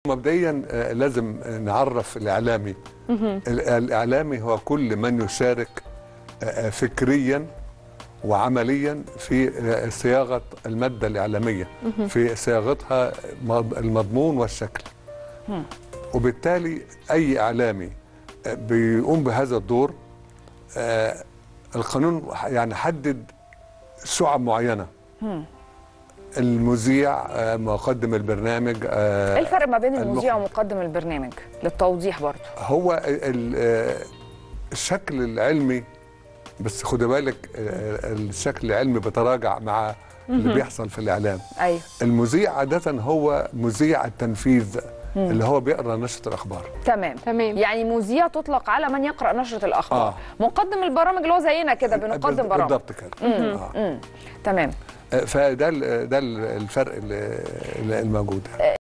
مبدئيا آه، لازم نعرف الاعلامي ال- الاعلامي هو كل من يشارك آه، آه، فكريا وعمليا في آه، صياغه الماده الاعلاميه في صياغتها مض- المضمون والشكل وبالتالي اي اعلامي آه، بيقوم بهذا الدور آه، القانون يعني حدد شعب معينه المذيع آه، مقدم البرنامج آه، ايه الفرق ما بين المذيع المخرج. ومقدم البرنامج للتوضيح برضه هو ال- آه، الشكل العلمي بس خد بالك آه، الشكل العلمي بيتراجع مع اللي بيحصل في الاعلام ايوه المذيع عاده هو مذيع التنفيذ اللي هو بيقرا نشره الاخبار تمام تمام. يعني مذيع تطلق على من يقرا نشره الاخبار آه. مقدم البرامج اللي هو زينا كده بنقدم برامج بالضبط كده آه. مم. تمام آه، فده ال- ده ال- الفرق اللي اللي الموجود